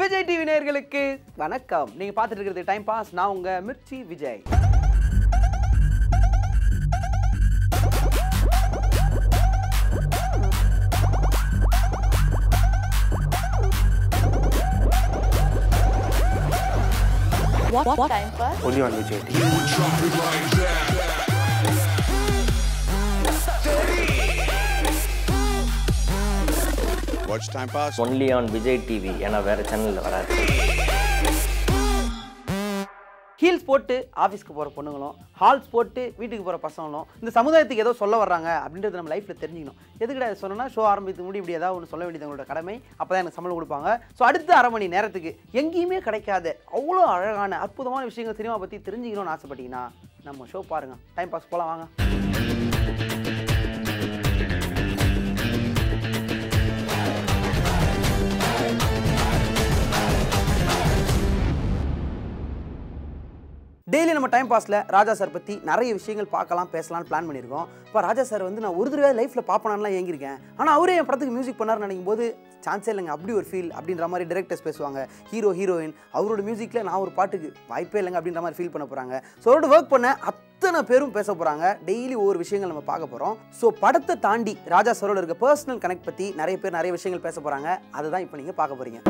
Vijay TV நேயர்களுக்கு வணக்கம் நீங்க பார்த்துட்டு இருக்கிறது டைம் பாஸ் நான் உங்க Mirchi Vijay What, what time pass? only on Vijay TV. Watch Time Pass. Only on Vijay TV ஏன்னா வேற சேனல்ல வராது ஹீல்ஸ் போட்டு ஆஃபீஸ்க்கு போகிற பொண்ணுங்களும் ஹால்ஸ் போட்டு வீட்டுக்கு போகிற பசங்களும் இந்த சமுதாயத்துக்கு ஏதோ சொல்ல வர்றாங்க அப்படின்றது நம்ம லைஃப்பில் தெரிஞ்சுக்கணும் எதுக்கிட்ட இதை சொன்னோன்னா ஷோ ஆரம்பித்து முடி இப்படி ஏதாவது ஒன்று சொல்ல வேண்டியது உங்களோட கடமை அப்போ தான் எனக்கு சம்பளம் கொடுப்பாங்க ஸோ அடுத்த அரை மணி நேரத்துக்கு எங்கேயுமே கிடைக்காத அவ்வளோ அழகான அற்புதமான விஷயங்கள் சினிமா பற்றி தெரிஞ்சுக்கணும்னு ஆசைப்பட்டீங்கன்னா நம்ம ஷோ பாருங்கள் டைம் பாஸ் போகலாம் வாங்க டெய்லி நம்ம டைம் பாஸில் ராஜா சார் பற்றி நிறைய விஷயங்கள் பார்க்கலாம் பேசலாம்னு பிளான் பண்ணியிருக்கோம் இப்போ ராஜா சார் வந்து நான் ஒரு தடவை லைஃப்பில் பார்ப்பனான்லாம் ஏங்கியிருக்கேன் ஆனால் அவரே என் படத்துக்கு மியூசிக் பண்ணார்னு நினைக்கும் போது சான்ஸே இல்லைங்க அப்படி ஒரு ஃபீல் அப்படின்ற மாதிரி டிரெக்டர்ஸ் பேசுவாங்க ஹீரோ ஹீரோயின் அவரோட மியூசிக்கில் நான் ஒரு பாட்டுக்கு வாய்ப்பே இல்லைங்க அப்படின்ற மாதிரி ஃபீல் பண்ண போகிறாங்க ஸோ அவரோட ஒர்க் பண்ண அத்தனை பேரும் பேச போகிறாங்க டெய்லி ஒவ்வொரு விஷயங்கள் நம்ம பார்க்க போகிறோம் ஸோ படத்தை தாண்டி ராஜா சாரோட இருக்க பர்சனல் கனெக்ட் பற்றி நிறைய பேர் நிறைய விஷயங்கள் பேச போகிறாங்க அதை தான் இப்போ நீங்கள் பார்க்க போகிறீங்க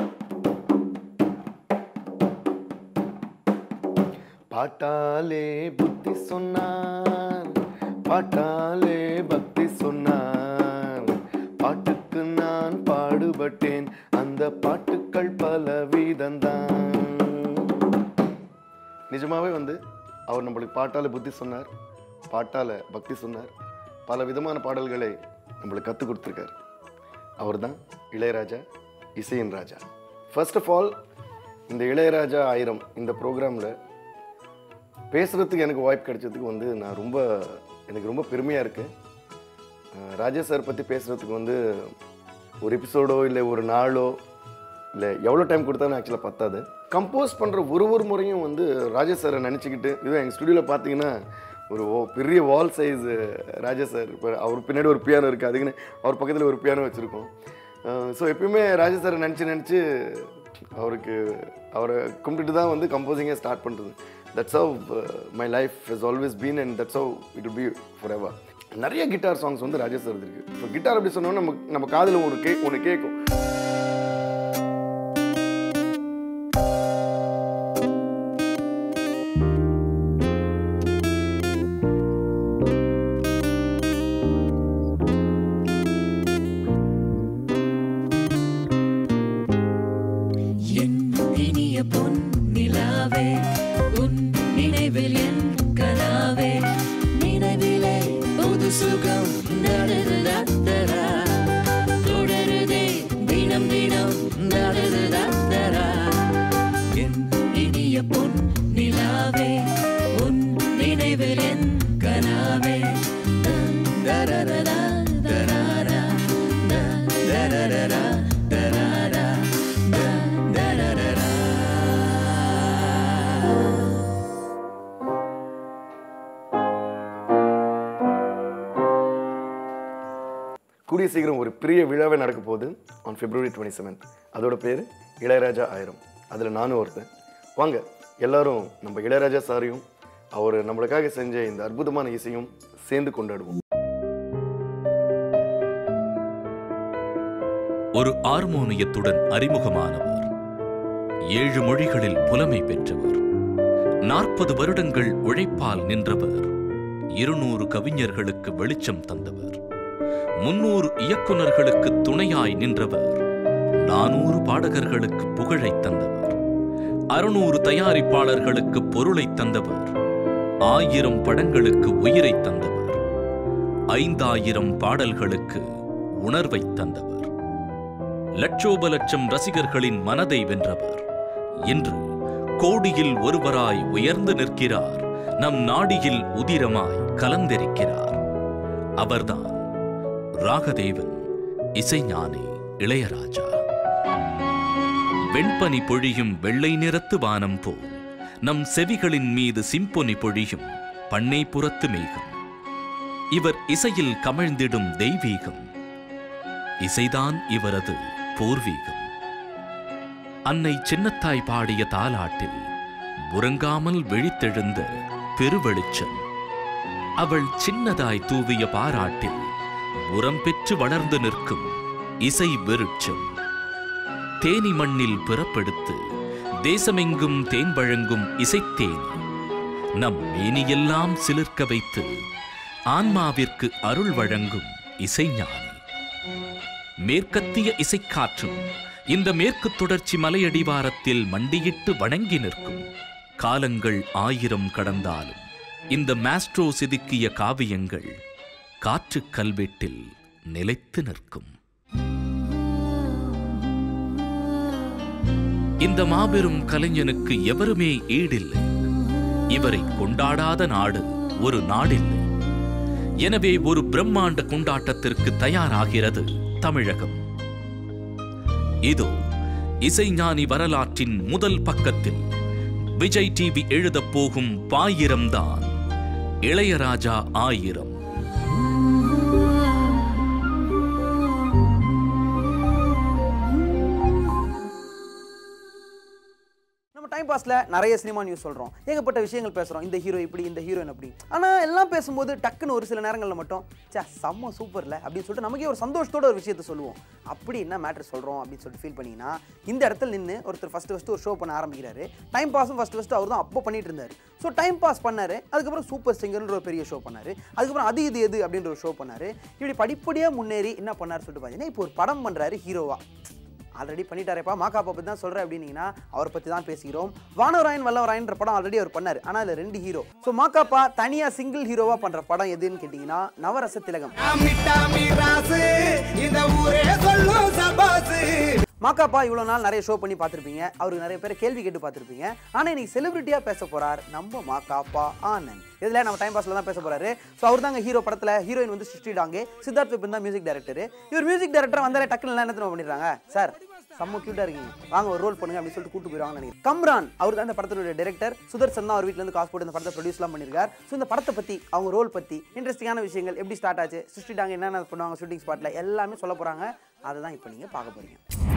பாட்டாலே புத்தி சொன்னான் பாட்டாலே பக்தி சொன்னான் பாட்டுக்கு நான் பாடுபட்டேன் அந்த பாட்டுக்கள் பல வீதந்தான் நிஜமாவே வந்து அவர் நம்மளுக்கு பாட்டால புத்தி சொன்னார் பாட்டால பக்தி சொன்னார் பல விதமான பாடல்களை நம்மளுக்கு கற்றுக் கொடுத்துருக்கார் அவர் தான் இளையராஜா இசையின் ராஜா ஃபர்ஸ்ட் ஆஃப் ஆல் இந்த இளையராஜா ஆயிரம் இந்த ப்ரோக்ராமில் பேசுகிறதுக்கு எனக்கு வாய்ப்பு கிடைச்சதுக்கு வந்து நான் ரொம்ப எனக்கு ரொம்ப பெருமையாக இருக்குது ராஜா சார் பற்றி பேசுகிறதுக்கு வந்து ஒரு எபிசோடோ இல்லை ஒரு நாளோ இல்லை எவ்வளோ டைம் கொடுத்தாலும் ஆக்சுவலாக பத்தாது கம்போஸ் பண்ணுற ஒரு ஒரு முறையும் வந்து ராஜா சாரை நினச்சிக்கிட்டு இதுவும் எங்கள் ஸ்டுடியோவில் பார்த்தீங்கன்னா ஒரு ஓ பெரிய வால் சைஸ் ராஜா சார் இப்போ அவர் பின்னாடி ஒரு பியானோ இருக்குது அதுக்குன்னு அவர் பக்கத்தில் ஒரு பியானோ வச்சுருக்கோம் ஸோ எப்பயுமே ராஜா சாரை நினச்சி நினச்சி அவருக்கு அவரை கும்பிட்டுட்டு தான் வந்து கம்போசிங்கை ஸ்டார்ட் பண்ணுறது that's how my life has always been and that's how it will be for ever நிறைய கிட்டார் சாங்ஸ் வந்து ராஜா சார் இருக்கு இப்போ கிட்டார் அப்படி சொன்னோன்னா நம்ம நம்ம காதில் ஒரு கே ஒன்று கேட்கும் என் இனிய பொன் நிலாவே உன் நினைவில் என் கனாவே நினைவிலே புது சுகம் நடது தத்தரா தொடருதே தினம் தினம் நடது தத்தரா என் இனிய பொன் நிலாவே உன் நினைவில் என் கனாவே தரரரா தராரா தரரரா தராரா தரரரா கூடிய சீக்கிரம் ஒரு பெரிய விழாவே நடக்க போகுது ஆன் பிப்ரவரி டுவெண்ட்டி செவன்த் அதோட பேர் இளையராஜா ஆயிரம் அதில் நானும் ஒருத்தன் வாங்க எல்லாரும் நம்ம இளையராஜா சாரையும் அவர் நம்மளுக்காக செஞ்ச இந்த அற்புதமான இசையும் சேர்ந்து கொண்டாடுவோம் ஒரு ஆர்மோனியத்துடன் அறிமுகமானவர் ஏழு மொழிகளில் புலமை பெற்றவர் நாற்பது வருடங்கள் உழைப்பால் நின்றவர் இருநூறு கவிஞர்களுக்கு வெளிச்சம் தந்தவர் முன்னூறு இயக்குனர்களுக்கு துணையாய் நின்றவர் நானூறு பாடகர்களுக்கு புகழைத் தந்தவர் அறுநூறு தயாரிப்பாளர்களுக்கு பொருளைத் தந்தவர் ஆயிரம் படங்களுக்கு உயிரைத் தந்தவர் ஐந்தாயிரம் பாடல்களுக்கு உணர்வைத் தந்தவர் லட்சோப லட்சம் ரசிகர்களின் மனதை வென்றவர் இன்று கோடியில் ஒருவராய் உயர்ந்து நிற்கிறார் நம் நாடியில் உதிரமாய் கலந்திருக்கிறார் அவர்தான் ராகதேவன் இசைஞானி இளையராஜா வெண்பனி பொழியும் வெள்ளை நிறத்து வானம் போல் நம் செவிகளின் மீது சிம்பொனி பொழியும் பண்ணைப்புறத்து மேகம் இவர் இசையில் கமழ்ந்திடும் தெய்வீகம் இசைதான் இவரது பூர்வீகம் அன்னை சின்னத்தாய் பாடிய தாலாட்டில் உறங்காமல் விழித்தெழுந்த பெருவெளிச்சம் அவள் சின்னதாய் தூவிய பாராட்டில் உரம் பெற்று வளர்ந்து நிற்கும் இசை விருட்சம் தேனி மண்ணில் பிறப்பெடுத்து தேசமெங்கும் தேன் வழங்கும் இசைத்தேனி நம் மேனியெல்லாம் சிலிர்க்க வைத்து ஆன்மாவிற்கு அருள் வழங்கும் இசைஞானி மேற்கத்திய இசைக்காற்றும் இந்த மேற்கு தொடர்ச்சி மலையடிவாரத்தில் மண்டியிட்டு வணங்கி நிற்கும் காலங்கள் ஆயிரம் கடந்தாலும் இந்த மாஸ்ட்ரோ செதுக்கிய காவியங்கள் காற்றுக் கல்வெட்டில் நிலைத்து நிற்கும் இந்த மாபெரும் கலைஞனுக்கு எவருமே ஈடில்லை இவரை கொண்டாடாத நாடு ஒரு நாடில்லை எனவே ஒரு பிரம்மாண்ட கொண்டாட்டத்திற்கு தயாராகிறது தமிழகம் இதோ இசைஞானி வரலாற்றின் முதல் பக்கத்தில் விஜய் டிவி எழுதப் போகும் பாயிரம்தான் இளையராஜா ஆயிரம் நம்ம டைம் பாஸ்ல நிறைய சினிமா நியூஸ் சொல்றோம் ஏகப்பட்ட விஷயங்கள் பேசுறோம் இந்த ஹீரோ இப்படி இந்த ஹீரோயின் அப்படி ஆனா எல்லாம் பேசும்போது டக்குன்னு ஒரு சில நேரங்கள்ல மட்டும் சே செம்ம சூப்பர்ல அப்படின்னு சொல்லிட்டு நமக்கே ஒரு சந்தோஷத்தோட ஒரு விஷயத்த சொல்லுவோம் அப்படி என்ன மேட்டர் சொல்றோம் அப்படின்னு சொல்லிட்டு ஃபீல் பண்ணீங்கன்னா இந்த இடத்துல நின்று ஒருத்தர் ஃபர்ஸ்ட் ஃபர்ஸ்ட் ஒரு ஷோ பண்ண ஆரம்பிக்கிறாரு டைம் பாஸும் ஃபர்ஸ்ட் ஃபர்ஸ்ட் அவர் தான் அப்போ பண்ணிட்டு இருந்தாரு ஸோ டைம் பாஸ் பண்ணாரு அதுக்கப்புறம் சூப்பர் சிங்கர்ன்ற ஒரு பெரிய ஷோ பண்ணாரு அதுக்கப்புறம் அது இது எது அப்படின்ற ஒரு ஷோ பண்ணாரு இப்படி படிப்படியா முன்னேறி என்ன பண்ணாரு சொல்லிட்டு பார்த்தீங்கன்னா இப்போ ஒரு படம் பண்றாரு ஹீரோவா ஆல்ரெடி பண்ணிட்டாரேப்பா மாக்காப்பா பற்றி தான் சொல்கிறேன் அப்படின்னீங்கன்னா அவரை பற்றி தான் பேசுகிறோம் வானவராயன் வல்லவராயன்ற படம் ஆல்ரெடி அவர் பண்ணார் ஆனால் அதில் ரெண்டு ஹீரோ ஸோ மாக்காப்பா தனியாக சிங்கிள் ஹீரோவாக பண்ணுற படம் எதுன்னு கேட்டிங்கன்னா நவரச திலகம் மாக்காப்பா இவ்வளோ நாள் நிறைய ஷோ பண்ணி பார்த்துருப்பீங்க அவருக்கு நிறைய பேர் கேள்வி கேட்டு பார்த்துருப்பீங்க ஆனால் இன்னைக்கு செலிபிரிட்டியாக பேச போறார் நம்ம மாக்காப்பா ஆனந்த் இதில் நம்ம டைம் பாஸ்ல தான் பேச போறாரு ஸோ அவர் தாங்க ஹீரோ படத்தில் ஹீரோயின் வந்து சிருஷ்டி டாங்கே சித்தார்த் விபின் தான் மியூசிக் டைரக்டர் இவர் மியூசிக் டைரக்டர் வந்தாலே டக்குன்னு என்ன தெரியுமா பண்ணிடுறாங்க சார் செம்ம கியூட்டா இருக்கீங்க வாங்க ஒரு ரோல் பண்ணுங்க அப்படின்னு சொல்லிட்டு கூட்டு போயிருவாங்க நினைக்கிறேன் கம்ரான் அவர் தான் இந்த படத்தோட டைரக்டர் சுதர்சன் தான் அவர் வீட்ல இருந்து காசு போட்டு இந்த படத்தை ப்ரொடியூஸ்லாம் பண்ணியிருக்கார் ஸோ இந்த படத்தை பத்தி அவங்க ரோல் பத்தி இன்ட்ரெஸ்டிங்கான விஷயங்கள் எப்படி ஸ்டார்ட் ஆச்சு சிருஷ்டிட்டாங்க என்னென்ன பண்ணுவாங்க ஷூட்டிங் ஸ்பாட்ல எல்லாமே சொல்ல போறாங்க அதை தான் இப்போ நீங்க பார்க்க போறீங்க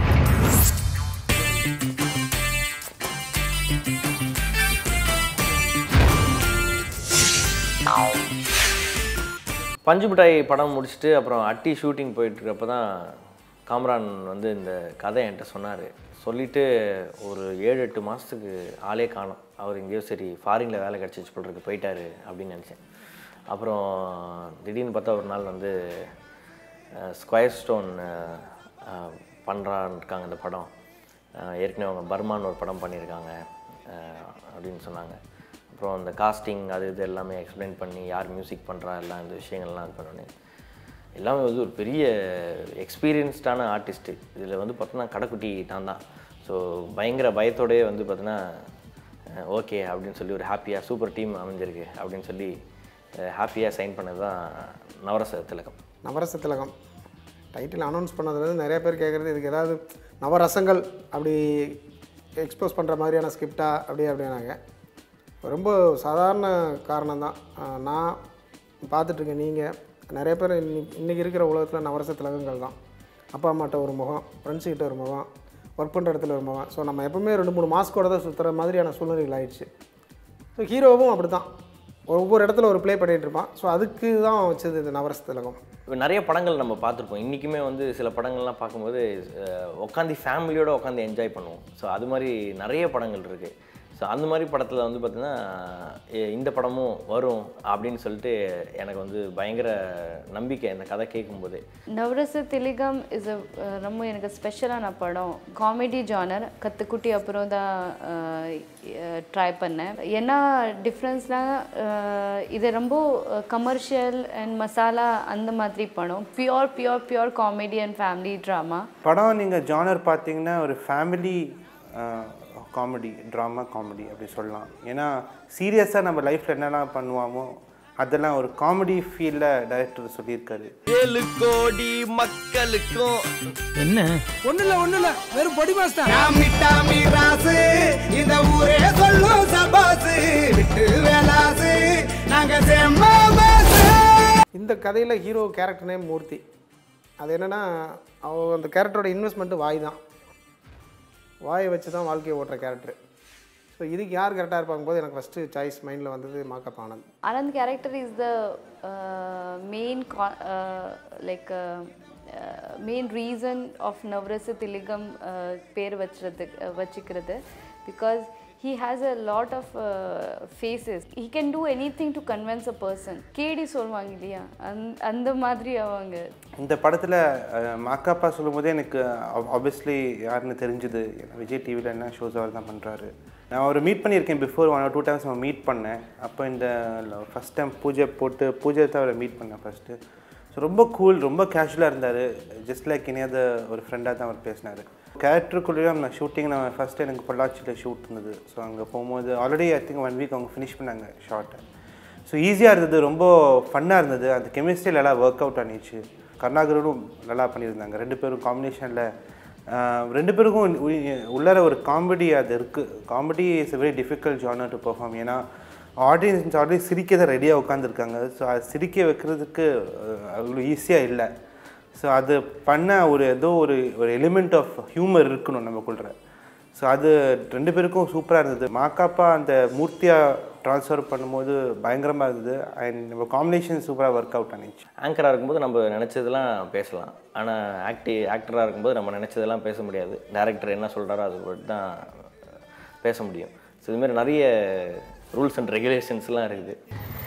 பஞ்சு மிட்டாய் படம் முடிச்சுட்டு அப்புறம் அட்டி ஷூட்டிங் போயிட்டுருக்கப்ப தான் காம்ரான் வந்து இந்த கதை என்கிட்ட சொன்னார் சொல்லிவிட்டு ஒரு ஏழு எட்டு மாதத்துக்கு ஆளே காணோம் அவர் எங்கேயோ சரி ஃபாரினில் வேலை கிடச்சிச்சு போட்டுருக்கு போயிட்டாரு அப்படின்னு நினச்சேன் அப்புறம் திடீர்னு பார்த்தா ஒரு நாள் வந்து ஸ்கொயர் ஸ்டோன் பண்ணுறான்னு இருக்காங்க இந்த படம் அஹ் ஏற்கனவே அவங்க பர்மான்னு ஒரு படம் பண்ணியிருக்காங்க அஹ் அப்படின்னு சொன்னாங்க அப்புறம் அந்த காஸ்டிங் அது இது எல்லாமே எக்ஸ்பிளைன் பண்ணி யார் மியூசிக் பண்ணுறா எல்லாம் இந்த விஷயங்கள்லாம் இது பண்ணோன்னே எல்லாமே வந்து ஒரு பெரிய எக்ஸ்பீரியன்ஸ்டான ஆர்டிஸ்ட்டு இதில் வந்து பார்த்தோன்னா கடைக்குட்டி நான் தான் ஸோ பயங்கர பயத்தோடயே வந்து பார்த்தோன்னா ஓகே அப்படின்னு சொல்லி ஒரு ஹாப்பியாக சூப்பர் டீம் அமைஞ்சிருக்கு அப்படின்னு சொல்லி ஹாப்பியாக சைன் பண்ணது தான் நவரச திலகம் நவரச திலகம் டைட்டில் அனௌன்ஸ் பண்ணதுலேருந்து நிறைய பேர் கேட்குறது இதுக்கு ஏதாவது நவரசங்கள் அப்படி எக்ஸ்போஸ் பண்ணுற மாதிரியான ஸ்கிரிப்டா அப்படி அப்படின்னாங்க ரொம்ப சாதாரண காரணம் தான் நான் பார்த்துட்ருக்கேன் நீங்கள் நிறைய பேர் இன்னைக்கு இன்றைக்கி இருக்கிற உலகத்தில் நவரச திலகங்கள் தான் அப்பா அம்மாட்ட ஒரு முகம் ஃப்ரெண்ட்ஸுக்கிட்ட ஒரு முகம் ஒர்க் பண்ணுற இடத்துல ஒரு முகம் ஸோ நம்ம எப்பவுமே ரெண்டு மூணு மாஸ்கோட தான் சுற்றுற மாதிரியான சூழ்நிலைகள் ஆயிடுச்சு ஸோ ஹீரோவும் அப்படி தான் ஒவ்வொரு இடத்துல ஒரு ப்ளே பண்ணிகிட்டு இருப்பான் ஸோ அதுக்கு தான் வச்சது இந்த நவரச திலகம் இப்போ நிறைய படங்கள் நம்ம பார்த்துருப்போம் இன்றைக்குமே வந்து சில படங்கள்லாம் பார்க்கும்போது உட்காந்து ஃபேமிலியோட உட்காந்து என்ஜாய் பண்ணுவோம் ஸோ அது மாதிரி நிறைய படங்கள் இருக்குது ஸோ அந்த மாதிரி படத்தில் வந்து பார்த்திங்கன்னா எ- இந்த படமும் வரும் அப்படின்னு சொல்லிட்டு எனக்கு வந்து பயங்கர நம்பிக்கை இந்த கதை கேட்கும்போதே நவரச திலகம் இஸ் ரொம்ப எனக்கு ஸ்பெஷலான படம் காமெடி ஜானர் கத்துக்குட்டி அப்புறம் தான் ட்ரை பண்ணேன் என்ன டிஃப்ரென்ஸ்னால் இது ரொம்ப கமர்ஷியல் அண்ட் மசாலா அந்த மாதிரி படம் pure pure pure comedy and family drama படம் நீங்கள் ஜானர் பார்த்தீங்கன்னா ஒரு ஃபேமிலி காமெடி ட்ராமா காமெடி அப்படி சொல்லலாம் ஏன்னா சீரியஸாக நம்ம லைஃப்பில் என்னெல்லாம் பண்ணுவாமோ அதெல்லாம் ஒரு காமெடி ஃபீல்டில் டைரக்டர் சொல்லியிருக்காரு ஏழு கோடி மக்களுக்கும் என்ன ஒண்ணு இல்ல ஒண்ணு இல்ல வெறும் பொடி மாஸ்டர் டாமி டாமி ராசு இந்த ஊரே சொல்லும் சபாசு விட்டு வேலாசு நாங்க செம்ம பாசு இந்த கதையில் ஹீரோ கேரக்டர் நேம் மூர்த்தி அது என்னென்னா அவ அந்த கேரக்டரோட இன்வெஸ்ட்மெண்ட்டு வாய் தான் வாயை வச்சு தான் வாழ்க்கையை ஓட்டுற கேரக்டர் ஸோ இதுக்கு யார் கரெக்டாக இருப்பாங்க போது எனக்கு ஃபஸ்ட்டு சாய்ஸ் மைண்டில் வந்தது மாக்கப் Anand Anand character is the uh, main co- uh, like uh, uh, main reason of Navrasa Tiligam uh, பேர் வச்சுறது வச்சுக்கிறது because he has a lot of uh, faces he can do anything to convince a person கேடி சொல்லுவாங்க இல்லையா அந்த அந்த மாதிரி அவங்க இந்த படத்தில் மாக்காப்பா சொல்லும்போதே எனக்கு ஆப்வியஸ்லி யாருன்னு தெரிஞ்சுது விஜய் டிவியில் என்ன ஷோஸ் அவர் தான் பண்ணுறாரு நான் அவரை மீட் பண்ணியிருக்கேன் before one or two times நான் மீட் பண்ணேன் அப்போ இந்த ஃபஸ்ட் டைம் பூஜை போட்டு பூஜை தான் அவரை மீட் பண்ணேன் ஃபஸ்ட்டு ஸோ ரொம்ப கூல் ரொம்ப கேஷுவலாக இருந்தார் ஜஸ்ட் லைக் இனியாத ஒரு ஃப்ரெண்டாக தான் அவர் பேசினார் கேரக்டருக்குள்ளேயும் நான் ஷூட்டிங் நான் ஃபஸ்ட்டு எனக்கு பொள்ளாச்சியில் ஷூட் இருந்தது ஸோ அங்கே போகும்போது already I think one week அவங்க ஃபினிஷ் பண்ணாங்க ஷார்ட்டை ஸோ ஈஸியாக இருந்தது ரொம்ப ஃபன்னாக இருந்தது அந்த கெமிஸ்ட்ரி நல்லா ஒர்க் அவுட் ஆனிச்சு கருணாகரனும் நல்லா பண்ணியிருந்தாங்க ரெண்டு பேரும் காம்பினேஷனில் ரெண்டு பேருக்கும் உ- உ- உள்ளார ஒரு காமெடி அது இருக்குது comedy is a very difficult genre to perform ஏன்னா ஆடியன்ஸ் ஆல்ரெடி சிரிக்க தான் ரெடியாக உட்காந்துருக்காங்க ஸோ அது சிரிக்க வைக்கிறதுக்கு அஹ், அவ்வளோ ஈஸியாக இல்லை ஸோ அது பண்ண ஒரு ஏதோ ஒரு ஒரு எலிமெண்ட் ஆஃப் ஹியூமர் இருக்கணும் நமக்குள்ள ஸோ அது ரெண்டு பேருக்கும் சூப்பராக இருந்தது மாக்காப்பா அந்த மூர்த்தியாக ட்ரான்ஸ்ஃபர் பண்ணும்போது பயங்கரமாக இருந்தது அண்ட் நம்ம காம்பினேஷன் சூப்பராக ஒர்க் அவுட் ஆனிச்சு ஆங்கராக இருக்கும்போது நம்ம நினச்சதெல்லாம் பேசலாம் ஆனால் ஆக்டி ஆக்டராக இருக்கும்போது நம்ம நினச்சதெல்லாம் பேச முடியாது டேரக்டர் என்ன சொல்கிறாரோ அது படி தான் பேச முடியும் ஸோ இதுமாரி நிறைய ரூல்ஸ் அண்ட் ரெகுலேஷன்ஸ்லாம் இருக்குது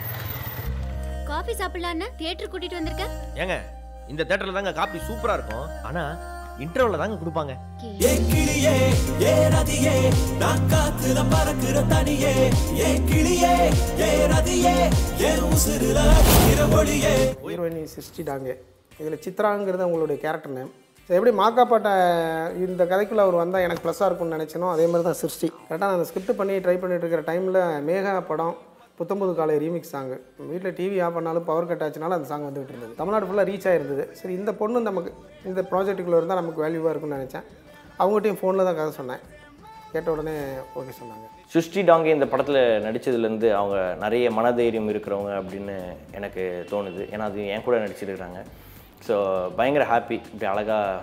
காஃபி சாப்பிடலான்னு தியேட்டர் கூட்டிட்டு வந்திருக்க ஏங்க இந்த தேட்டரில் தாங்க காப்பி சூப்பராக இருக்கும் ஆனால் இன்டர்வலில் தாங்க கொடுப்பாங்க ஏ கிளியே ஏ ரதியே நான் காத்துல பறக்கிற தனியே ஏ கிளியே ஏ ரதியே ஏ உசுருல அடிக்கிற ஒளியே ஹீரோயினி சிருஷ்டிடாங்க இதில் சித்ராங்கிறது அவங்களுடைய கேரக்டர் நேம் ஸோ எப்படி மாக்காப்பாட்ட இந்த கதைக்குள்ளே அவர் வந்தால் எனக்கு ப்ளஸ்ஸாக இருக்கும்னு நினச்சனோ அதே மாதிரி தான் சிருஷ்டி கரெக்டாக நான் அந்த ஸ்கிரிப்ட் பண்ணி ட்ரை பண்ணிட்டு இருக்கிற டைமில் மேகா படம் புத்தம்புது காலை ரீமிக்ஸ் சாங்கு வீட்டில் டிவி ஆஃப் பண்ணாலும் பவர் கட் ஆச்சுனாலும் அந்த சாங் வந்துகிட்டு இருந்தது தமிழ்நாடு ஃபுல்லாக ரீச் ஆயிருந்தது சரி இந்த பொண்ணு நமக்கு இந்த ப்ராஜெக்ட்டுக்குள்ளே இருந்தால் நமக்கு வேல்யூவாக இருக்கும்னு நினச்சேன் அவங்ககிட்டயும் ஃபோனில் தான் கதை சொன்னேன் கேட்ட உடனே ஓகே சொன்னாங்க சுஷ்டி டாங்கே இந்த படத்தில் நடித்ததுலேருந்து அவங்க நிறைய மனதைரியம் இருக்கிறவங்க அப்படின்னு எனக்கு தோணுது ஏன்னா அது என் கூட நடிச்சிருக்கிறாங்க ஸோ பயங்கர ஹாப்பி இப்படி அழகாக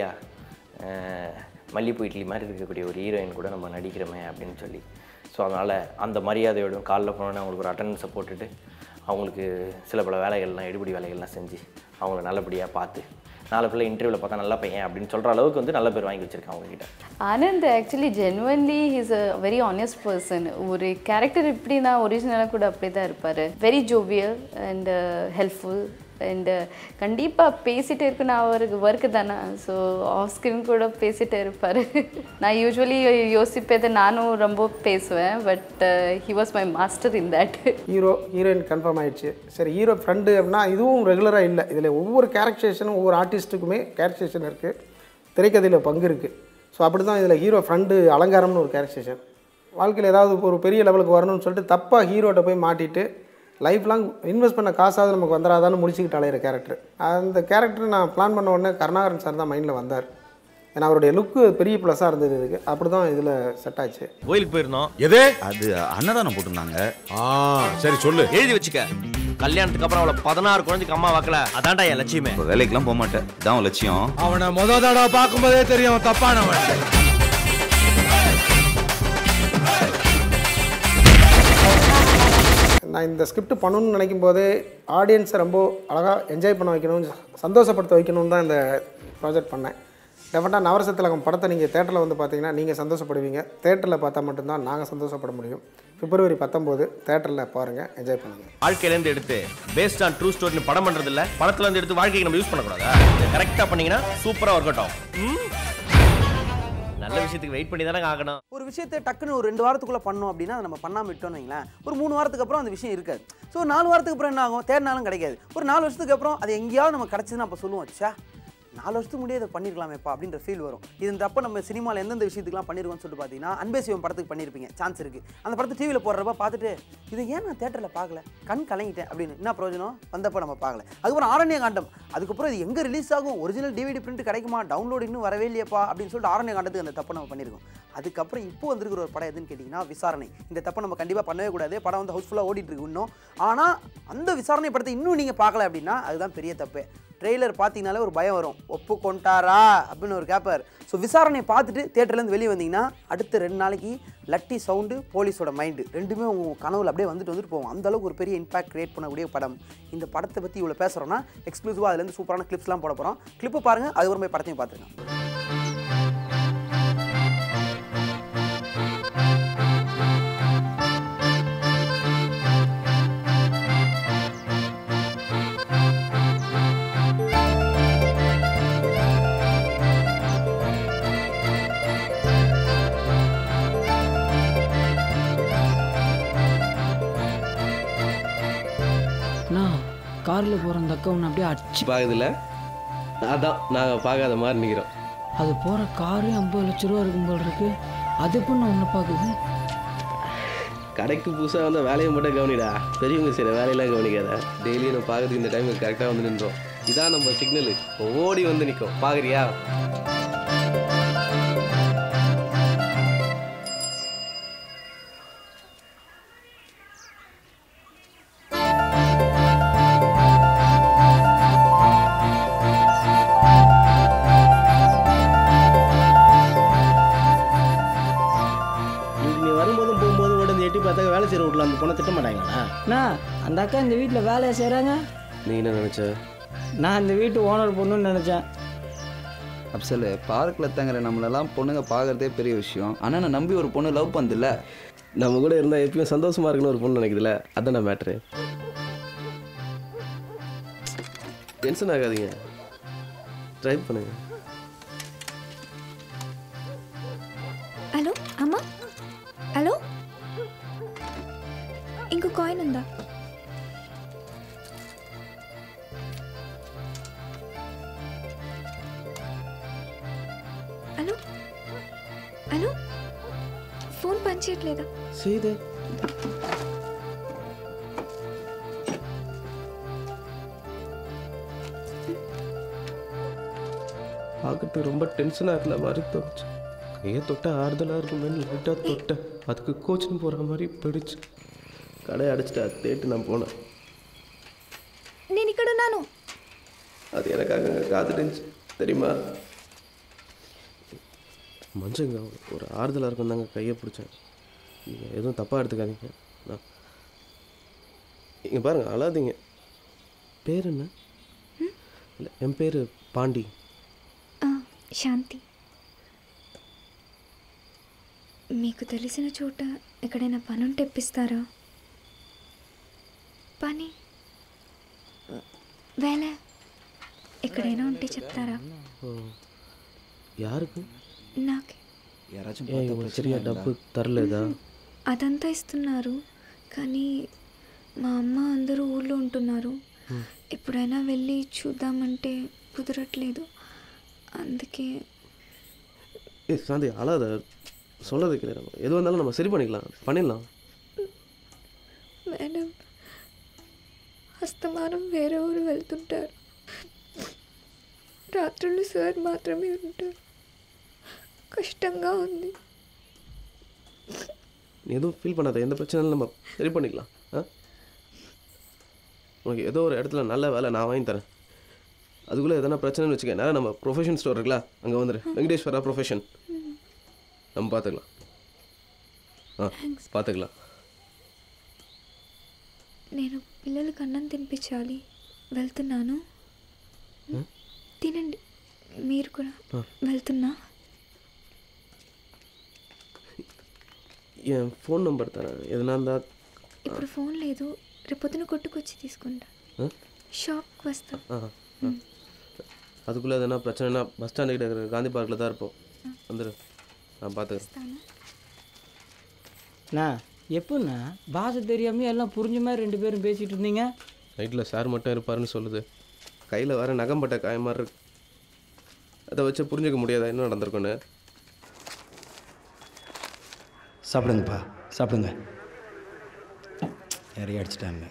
பப்ளியாக மல்லிப்பூ இட்லி மாதிரி இருக்கக்கூடிய ஒரு ஹீரோயின் கூட நம்ம நடிக்கிறோமே அப்படின்னு சொல்லி ஸோ அதனால் அந்த மரியாதையோடும் காலைல போனோன்னே அவங்களுக்கு ஒரு அட்டண்டன்ஸை போட்டுட்டு அவங்களுக்கு சில பல வேலைகள்லாம் எடுபடி வேலைகள்லாம் செஞ்சு அவங்கள நல்லபடியாக பார்த்து நாலு பிள்ளை இன்டர்வியூவில் பார்த்தா நல்ல பையன் அப்படின்னு சொல்கிற அளவுக்கு வந்து நல்ல பேர் வாங்கி வச்சுருக்கேன் அவங்ககிட்ட Anand actually genuinely he's a very honest person ஒரு கேரக்டர் எப்படின்னா ஒரிஜினலாக கூட அப்படி தான் இருப்பார் very jovial and helpful and கண்டிப்பாக பேசிகிட்டே இருக்குன்னு அவருக்கு ஒர்க்கு தானே ஸோ ஆஃப் ஸ்க்ரீன் கூட பேசிகிட்டே இருப்பார் நான் யூஸ்வலி யோசிப்பது நானும் ரொம்ப பேசுவேன் but he was my master in that hero heroine confirm ஆயிடுச்சு சரி ஹீரோ ஃப்ரெண்டு அப்படின்னா இதுவும் ரெகுலராக இல்லை இதில் ஒவ்வொரு கேரக்டரேஷனும் ஒவ்வொரு ஆர்டிஸ்ட்டுக்குமே கேரக்டரேஷன் இருக்குது திரைக்கதையில் பங்கு இருக்குது ஸோ அப்படி தான் இதில் ஹீரோ ஃப்ரெண்டு அலங்காரம்னு ஒரு கேரக்டரேஷன் வாழ்க்கையில் ஏதாவது ஒரு பெரிய லெவலுக்கு வரணும்னு சொல்லிட்டு தப்பாக ஹீரோட்ட போய் மாட்டிட்டு லைஃப் லாங் இன்வெஸ்ட் பண்ண காசாவது நமக்கு வந்துடாதான்னு முடிச்சுக்கிட்டு அலையிற கேரக்டர் அந்த கேரக்டர் நான் பிளான் பண்ண உடனே கருணாகரன் சார் தான் மைண்டில் வந்தார் ஏன்னா அவருடைய லுக்கு பெரிய ப்ளஸ்ஸாக இருந்தது இதுக்கு அப்படி தான் இதில் செட் ஆச்சு கோயிலுக்கு போயிருந்தோம் எது அது அன்னதானம் போட்டிருந்தாங்க ஆ சரி சொல்லு எழுதி வச்சுக்க கல்யாணத்துக்கு அப்புறம் அவளை பதினாறு குழந்தைக்கு அம்மா வாக்கல அதான்டா என் லட்சியமே இப்போ வேலைக்கெல்லாம் போக மாட்டேன் இதான் உன் லட்சியம் அவனை முத தடவை பார்க்கும்போதே தெரியும் தப்பானவன் நான் இந்த ஸ்கிரிப்ட் பண்ணணும்னு நினைக்கும் போதே ஆடியன்ஸை ரொம்ப அழகாக என்ஜாய் பண்ண வைக்கணும் சந்தோஷப்படுத்த வைக்கணும்னு தான் இந்த ப்ராஜெக்ட் பண்ணேன் டெஃபரெண்டாக நவரச திலகம் படத்தை நீங்கள் தேட்டரில் வந்து பார்த்தீங்கன்னா நீங்கள் சந்தோஷப்படுவீங்க தேட்டரில் பார்த்தா மட்டும்தான் நாங்கள் சந்தோஷப்பட முடியும் பிப்ரவரி பத்தொம்போது தேட்டரில் பாருங்கள் என்ஜாய் பண்ணுங்கள் வாழ்க்கையில இருந்து எடுத்து பேஸ்ட் ஆன் ட்ரூ ஸ்டோரின்னு படம் பண்றது இல்ல படத்துல இருந்து எடுத்து வாழ்க்கைக்கு நம்ம யூஸ் பண்ணக்கூடாதா கரெக்டா பண்ணீங்கன்னா சூப்பரா ஒர்க் அவுட் ஆகும் ம்? நல்ல விஷயத்துக்கு வெயிட் பண்ணி தானே ஆகணும் ஒரு விஷயத்தை டக்குன்னு ஒரு ரெண்டு வாரத்துக்குள்ள பண்ணோம் அப்படின்னா அதை நம்ம பண்ணாம விட்டோம்னு வைங்களேன் ஒரு மூணு வாரத்துக்கு அப்புறம் அந்த விஷயம் இருக்காது ஸோ நாலு வாரத்துக்கு அப்புறம் என்ன ஆகும் தேடினாலும் கிடைக்காது ஒரு நாலு வருஷத்துக்கு அப்புறம் அது எங்கேயாவது நம்ம கிடச்சதுன்னு அப்போ சொல்லுவோம் ச்சே நாலு வருஷத்துக்கு முடியாது பண்ணிருக்கலாமேப்பா அப்படின்ற ஃபீல் வரும் இது இந்த அப்போ நம்ம சினிமாவில் எந்தெந்த விஷயத்துக்குலாம் பண்ணிருக்கோம்னு சொல்லிட்டு பார்த்தீங்கன்னா அன்பே சிவம் படத்துக்கு பண்ணியிருப்பீங்க சான்ஸ் இருக்குது அந்த படத்தை டிவியில் போடுறப்ப பார்த்துட்டு இதை ஏன் நான் தேட்டரில் பார்க்கல கண் கலங்கிட்டேன் அப்படின்னு என்ன பிரயோஜனம் வந்தப்போ நம்ம பார்க்கல அதுக்கப்புறம் ஆரண்ய காண்டம் அதுக்கப்புறம் இது எங்கே ரிலீஸ் ஆகும் ஒரிஜினல் டிவிடி பிரிண்ட் கிடைக்குமா டவுன்லோட் இன்னும் வரவே இல்லையப்பா அப்படின்னு சொல்லிட்டு ஆரண்ய காண்டத்துக்கு அந்த தப்பை நம்ம பண்ணியிருக்கோம் அதுக்கப்புறம் இப்போ வந்திருக்கிற ஒரு படம் எதுன்னு கேட்டிங்கன்னா விசாரணை இந்த தப்பை நம்ம கண்டிப்பாக பண்ணவே கூடாது படம் வந்து ஹவுஸ்ஃபுல்லாக ஓடிட்டு இருக்கு இன்னும் ஆனால் அந்த விசாரணை படத்தை இன்னும் நீங்கள் பார்க்கல அப்படின்னா அதுதான் பெரிய தப்பு ட்ரெய்லர் பார்த்தீங்கனாலே ஒரு பயம் வரும் ஒப்பு கொண்டாரா அப்படின்னு ஒரு கேப்பர் ஸோ விசாரணை பார்த்துட்டு தேட்டர்லேருந்து வெளியே வந்தீங்கன்னா அடுத்த ரெண்டு நாளைக்கு லட்டி சவுண்டு போலீஸோட மைண்டு ரெண்டுமே உங்கள் கனவுல அப்படியே வந்துட்டு வந்துட்டு போகும் அந்த அளவுக்கு ஒரு பெரிய இம்பாக்ட் கிரியேட் பண்ணக்கூடிய படம் இந்த படத்தை பற்றி இவ்வளோ பேசுகிறோன்னா எக்ஸ்க்ளூசிவாக அதுலேருந்து சூப்பரான கிளிப்ஸ்லாம் போட போகிறோம் கிளிப்பு பாருங்கள் அதுக்கப்புறம் போய் படத்தையும் பார்த்துருங்க அண்ணா காரில் போகிற அந்த அக்கா ஒன்று அப்படியே அடிச்சு பார்க்குதுல அதான் நாங்கள் பார்க்காத மாதிரி நிற்கிறோம் அது போகிற காரே ஐம்பது லட்ச ரூபா இருக்கும் போல் இருக்கு அது எப்படி ஒன்று பார்க்குது கடைக்கு புதுசாக வந்த வேலையை மட்டும் கவனிடா பெரியவங்க சரி வேலையெல்லாம் கவனிக்காத டெய்லியும் நான் பார்க்கறதுக்கு இந்த டைமுக்கு கரெக்டாக வந்து நின்றோம் இதான் நம்ம சிக்னலு ஓடி வந்து நிற்கும் பார்க்குறியா நீ வரும்போதும் போகும்போதும் உடனே எட்டி பார்த்தா வேலை செய்கிற வீட்டில் அந்த பொண்ணை திட்ட மாட்டாங்களா அண்ணா அந்த அக்கா இந்த வீட்டில் வேலையை செய்கிறாங்க நீ என்ன நினச்ச நான் இந்த வீட்டு ஓனர் பொண்ணுன்னு நினச்சேன் அப்சல் பார்க்கில் தங்குற நம்மளெல்லாம் பொண்ணுங்க பார்க்குறதே பெரிய விஷயம் ஆனால் நான் நம்பி ஒரு பொண்ணு லவ் பண்ணுதில்ல நம்ம கூட இருந்தால் எப்பயும் சந்தோஷமா இருக்குன்னு ஒரு பொண்ணு நினைக்குதுல அதான் மேட்ரு டென்ஷன் ஆகாதீங்க ட்ரை பண்ணுங்க హలో అమ్మా హలో ఇంకో కాయిన్ ఉందా హలో హలో ఫోన్ పనిచేయట్లేదా செய்து பார்க்கறதுக்கு ரொம்ப டென்ஷனாக இருந்த மாதிரி தோணுச்சு கையை தொட்ட ஆறுதலாக இருக்குமே லைட்டாக தொட்டேன் அதுக்கு கோச்சிங் போகிற மாதிரி போயிடுச்சு கடையை அடைச்சிட்டு அது தேட்டு நான் போனேன் నేను ఇక్కడ ఉన్నాను அது எனக்காக அங்கே காத்துட்டுருந்துச்சு தெரியுமா மஞ்சங்க ஒரு ஆறுதலாக இருக்கும் தாங்க கையை பிடிச்சேன் நீங்கள் எதுவும் தப்பாக எடுத்துக்காதீங்க நான் இங்கே பாருங்கள் அழாதீங்க பேர் என்ன இல்லை என் பேர் பாண்டி శాంతి మీకు తెలిసిన చోట ఎక్కడైనా పని ఉంటే ఇప్పిస్తారా పని వేళ ఎక్కడైనా ఉంటే చెప్తారా ஓ யாருக்கு నాకే ஏன் இவங்க சரியா டப்பு தரలేదా అదంతా ఇస్తున్నారు కానీ మా అమ్మ అందరూ ఊళ్ళో ఉంటున్నారు ఎప్పుడైనా వెళ్ళి చూద్దామంటే కుదరట్లేదు అందుకే ஏ சாந்தி அழாத சொல்றது கேளு நம்ம எது வந்தாலும் நம்ம சரி பண்ணிக்கலாம் பண்ணிடலாம் మేడం అస్తమానం వేరే ఊరు వెళ్తుంటారు రాత్రులు సార్ మాత్రమే ఉంటారు కష్టంగా ఉంది நீ எதுவும் ஃபீல் பண்ணாத எந்த பிரச்சனையும் நம்ம சரி பண்ணிக்கலாம் ஆ உனக்கு ஏதோ ஒரு இடத்துல நல்ல வேலை நான் வாங்கி தரேன் அதுக்குள்ளே எதனா பிரச்சனைன்னு வச்சுக்க நேரம் நம்ம ப்ரொஃபஷன் ஸ்டோர் இருக்குல்ல அங்கே வந்துடு வெங்கடேஸ்வரா ப்ரொஃபஷன் நம்ம பார்த்துக்கலாம் ஆ பார்த்துக்கலாம் నేను పిల్లలకి అన్నం తినిపించాలి వెళ్తున్నాను Hmm? తినండి మీరు కూడా ఆ. వెళ్తున్నా என் ஃபோன் நம்பர் தரேன் எதனா இருந்தால் ఇప్పుడు ఫోన్ లేదు రేపొద్దున కొట్టుకొచ్చి తీసుకుంటా ஆ షాప్కి వస్తా ஆ ஆ. அதுக்குள்ளே எதனா பிரச்சனைனா பஸ் ஸ்டாண்டு கிட்ட இருக்கிற காந்தி பார்க்கில் தான் இருப்போம் வந்துடு நான் பார்த்துக்கிறேன் அண்ணா எப்படிண்ணா பாஷை தெரியாமல் எல்லாம் புரிஞ்ச மாதிரி ரெண்டு பேரும் பேசிகிட்டு இருந்தீங்க நைட்டில் சார் மட்டும் இருப்பாருன்னு சொல்லுது கையில் வர நகம்பட்ட காயம் மாதிரி இருக்கு அதை வச்சு புரிஞ்சுக்க முடியாதா என்ன நடந்திருக்குன்னு சாப்பிடுங்கப்பா சாப்பிடுங்க யாரையும் அடிச்சிட்டாங்க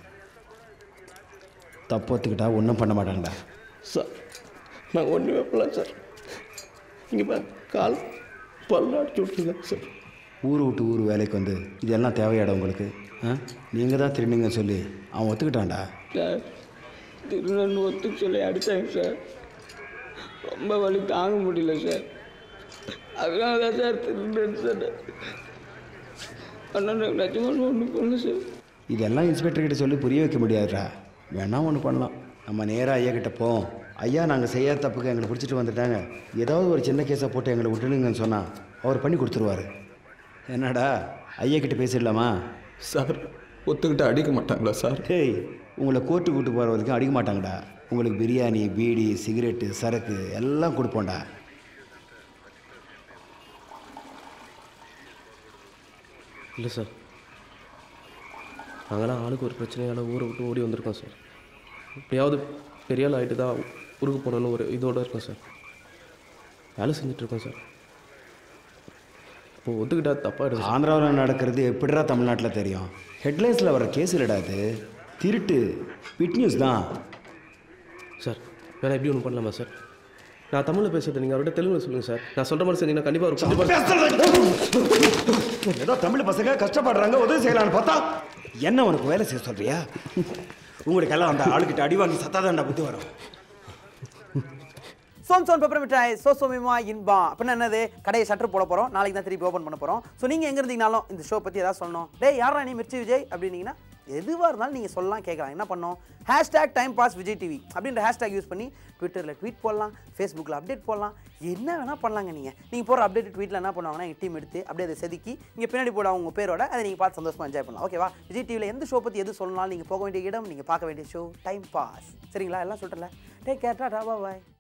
தப்பு ஒத்துக்கிட்டா ஒன்றும் பண்ண மாட்டாங்கடா சார் நான் ஒன்றுமே பண்ணலாம் சார் இங்கே கால் பல்ல அடிச்சு விட்ருங்க சார் ஊர் விட்டு ஊர் வேலைக்கு வந்து இதெல்லாம் தேவையாடா உங்களுக்கு ஆ நீங்கள் தான் திருநீங்க சொல்லி அவன் ஒத்துக்கிட்டான்டா சார் திருநன்னு ஒத்துக்க சொல்லி அடித்தாங்க சார் ரொம்ப வலி தாங்க முடியல சார் அதனால தான் சார் திருநன்னு சொன்னேன் அண்ணன் எனக்கு நிஜமான ஒன்றும் பண்ணல சார் இதெல்லாம் இன்ஸ்பெக்டர் கிட்ட சொல்லி புரிய வைக்க முடியாதுடா வேணா ஒன்று பண்ணலாம் நம்ம நேராக ஐயா கிட்ட போவோம் ஐயா நாங்கள் செய்யாத தப்புக்கு எங்களை பிடிச்சிட்டு வந்துட்டாங்க ஏதாவது ஒரு சின்ன கேஸை போட்டு எங்களை விட்டுடுங்கன்னு சொன்னால் அவர் பண்ணி கொடுத்துருவாரு என்னடா ஐயா கிட்ட பேசிடலாமா சார் ஒத்துக்கிட்டு அடிக்க மாட்டாங்களா சார் டேய் உங்களை கோர்ட்டு கூட்டு போகிற வரைக்கும் அடிக்க மாட்டாங்கடா உங்களுக்கு பிரியாணி பீடி சிகரெட்டு சரக்கு எல்லாம் கொடுப்போம்டா இல்லை சார் நாங்களாம் ஆளுக்கு ஒரு பிரச்சனையால் ஊரை விட்டு ஓடி வந்திருக்கோம் சார் எப்படியாவது பெரிய ஆள் ஆகிட்டு தான் ஊருக்கு போகணுன்னு ஒரு இதோடு இருக்கோம் சார் வேலை செஞ்சுட்ருக்கோம் சார் இப்போ ஒத்துக்கிட்டா தப்பாக ஆந்திராவில் நடக்கிறது எப்படிடா தமிழ்நாட்டில் தெரியும் ஹெட்லைன்ஸில் வர கேஸ் இல்லடா அது திருட்டு பிட் நியூஸ் தான் சார் வேணா எப்படி ஒன்று பண்ணலாமா சார் நான் தமிழில் பேசுறது நீங்கள் அவர்கிட்ட தெலுங்குல சொல்லுங்கள் சார் நான் சொல்கிற மாதிரி செஞ்சீங்கன்னா கண்டிப்பாக ஒரு கண்டிப்பாக ஏதோ தமிழ் பசங்க கஷ்டப்படுறாங்க உதவி செய்யலாம்னு பார்த்தா என்ன உனக்கு வேலை செய்ய சொல்றியா உங்களுக்கு எல்லாம் அந்த ஆளுக்கிட்ட அடி வாங்கி சத்தாதாண்டா புத்தி வரும் சோம் சோன் பெப்பர் மிட்டாய் சோ சோமியமா இன்பா அப்படின்னா என்னது கடையை ஷட்டர் போட போகிறோம் நாளைக்கு தான் திருப்பி ஓப்பன் பண்ண போகிறோம் ஸோ நீங்கள் எங்கே இருந்தீங்கனாலும் இந்த ஷோ பற்றி ஏதாவது சொல்லணும் டேய் யாரா நீ மிர்ச்சி விஜய் அப்படின்னீங்கன்னா எதுவாக இருந்தாலும் நீங்கள் சொல்லலாம் கேட்கலாம் என்ன பண்ணோம் hashtag time pass Vijay TV அப்படின்ற ஹேஷ்டேக் யூஸ் பண்ணி ட்விட்டரில் ட்வீட் போடலாம் ஃபேஸ்புக்கில் அப்டேட் போடலாம் என்ன வேணால் பண்ணலாங்க நீங்கள் நீங்கள் போகிற அப்டேட் ட்வீட்டில் என்ன பண்ணுவாங்கன்னா எங்கள் டீம் எடுத்து அப்படியே அதை செதுக்கி இங்கே பின்னாடி போட உங்கள் பேரோட அதை நீங்கள் பார்த்து சந்தோஷமாக என்ஜாய் பண்ணலாம் ஓகேவா விஜய் டிவியில் எந்த ஷோ பற்றி எது சொல்லலாம் நீங்கள் போக வேண்டிய இடம் நீங்கள் பார்க்க வேண்டிய ஷோ டைம் பாஸ் சரிங்களா எல்லாம் சொல்லிட்டல டேக் கேர் டாடா பாய்